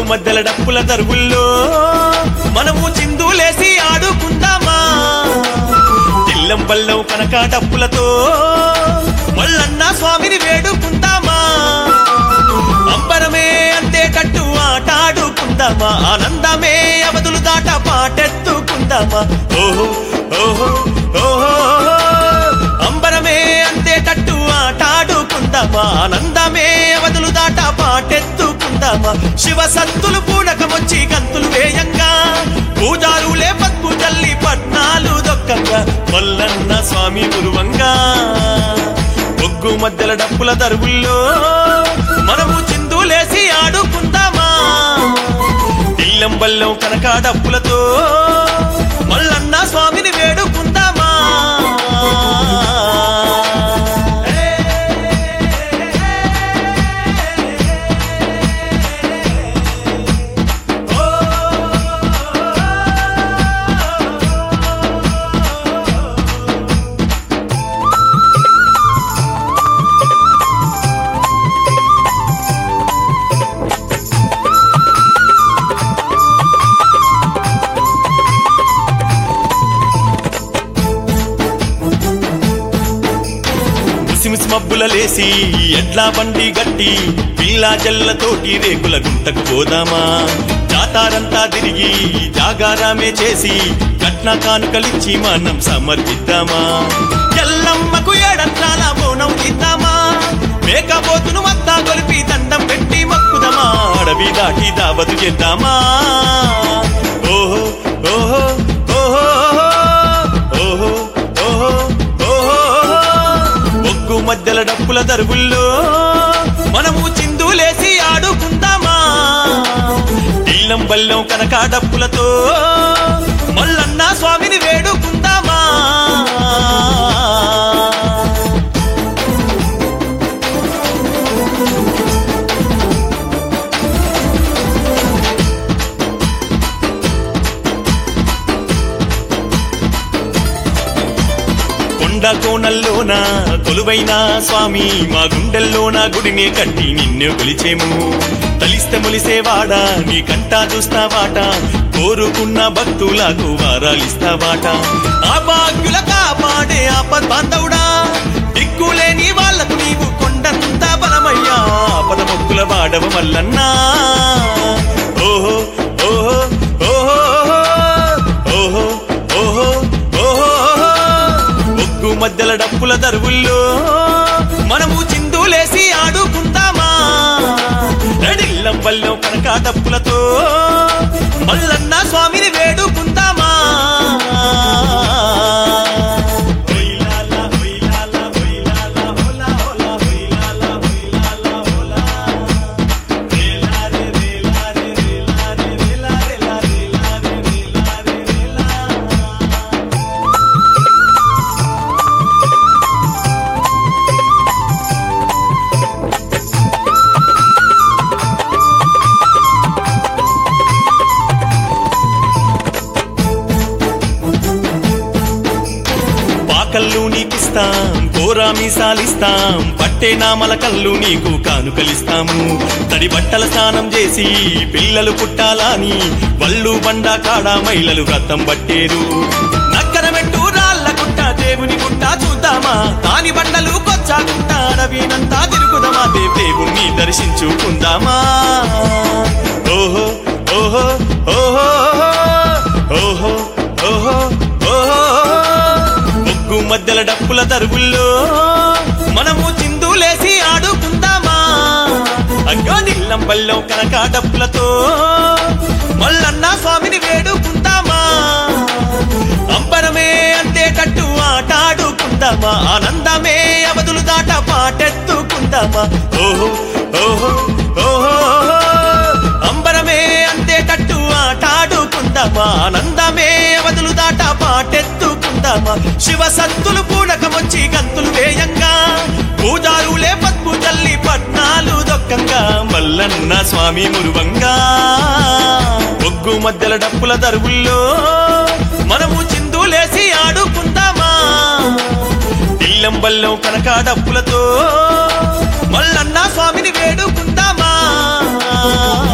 మధ్యల డప్పుల దరువుల్లో మనము చిందులేసి ఆడుకుందామా ఇల్లం బల్లం కనక డప్పులతో మల్లన్న స్వామిని వేడుకుందామా అంబరమే అంతే కట్టు ఆటాడుకుందామా ఆనందమే అవధులు దాట పాటెత్తుకుందామా ఓహో ఓహో ఓహో అంబరమే అంతే కట్టు ఆటాడుకుందామా ఆనందమే అవధులు దాట పాటెత్తుకుందామా శివ సత్తులు పూనకమొచ్చి గంతులు వేయంగా పూజారులే పద్ము తల్లి పట్నాలు దొక్కంగా మల్లన్న స్వామి గురువంగా ఒగ్గు మధ్యల డప్పుల దరువుల్లో మనము చిందులేసి ఆడుకుందామా ఇల్లం బల్లం కనక డప్పులతో మల్లన్న స్వామిని వేడుకుందామా ముసిముసి మబ్బుల లేసి ఎడ్ల బండి గట్టి పిల్లా జల్లతోటి రేకుల గుంటకు పోదామా జాతారంతా తిరిగి జాగారామే చేసి కట్న కానుకలిచ్చి మనం సమర్పిద్దామా ఎల్లమ్మకు ఏడంత్రాల బోనం ఇద్దామా మేకపోతును మత్తా కొలిపి దండం పెట్టి మొక్కుదామా అడవి దాటి దాబతు చేద్దామా ఓహో ఓహో ఓహో ఓహో ఓహో ఓహో ఒగ్గు మధ్యల డప్పుల దరువుల్లో మనము చిందులేసి ఆడుకుందామా ఇల్లం బల్లం కనక డప్పులతో మల్లన్న స్వామిని వేడుకుందామా కొండ కోణల్లోన కొలువైన స్వామి మా గుండెల్లోన గుడిని కట్టి నిన్ను కొలిచేము తలిస్తే మొలిసేవాడా నీ కంటా చూస్తావాట కోరుకున్న భక్తులకు వారాలిస్తావాట ఆ భాగ్యుల కాపాడే ఆపద్ బాంధవుడా దిక్కులేని వాళ్లకు నీవు కొండంత బలమయ్యా ఆపద మొక్కుల వాడవ మల్లన్నా ఓహో ఓహో ఓహో ఓహో ఓహో ఓహో ఒగ్గు మధ్యల డప్పుల దరువుల్లో మనము చిందులేసి ఆడుకుందామా రెడిల్లం వల్లో కనక డప్పులతో మల్లన్న స్వామిని వేడుకుందామా హొయ్లాలా, హొయ్లాలా, హొయ్లాలా, హొలా, హొలా, హొయ్లాలా, హొయ్లాలా, హొలా. రేలారే, రేలారే, రేలారే, రేలా, రేలా, రేలారే, రేలారే, రేలా. పాకల్లు నీకిస్తాం కోరా మీసాలిస్తాం పట్టే నామల కళ్ళు నీకు కానుకలిస్తాము తడి బట్టల స్నానం చేసి పిల్లలు పుట్టాలని వల్లు బండ కాడ మహిళలు వ్రతం పట్టేరు నక్కర మెట్టు రాళ్ళ గుట్ట దేవుని గుట్ట చూద్దామా దాని బండలు కొచ్చాగుంట అడవినంతా తిరుగుదామా దేవ్ దేవుణ్ణి దర్శించుకుందామా ఓహో ఓహో ఓహో ఓహో ఓహో ఓహో ముగ్గు మధ్యల డప్పుల దరువుల్లో మనము చిందులేసి ఆడుకుందామా అగ్గో నిల్లం బల్లం కనక డప్పులతో మల్లన్న స్వామిని వేడుకుందామా అంబరమే అంతే కట్టు ఆటాడుకుందామా ఆనందమే అవధులు దాట పాటెత్తుకుందామా ఓహో ఓహో ఓహో అంబరమే అంతే కట్టు ఆటాడుకుందామా ఆనందమే అవధులు దాట పాటెత్తుకుందామా శివ సత్తులు పూనకమొచ్చి గంతులు వేయంగా పూజారులే పద్ము తల్లి పట్నాలు దొక్కంగా మల్లన్న స్వామి మురువంగా ఒగ్గు మధ్యల డప్పుల దరువుల్లో మనము చిందులేసి ఆడుకుందామా ఇల్లం బల్లం కనక డప్పులతో మల్లన్న స్వామిని వేడుకుందామా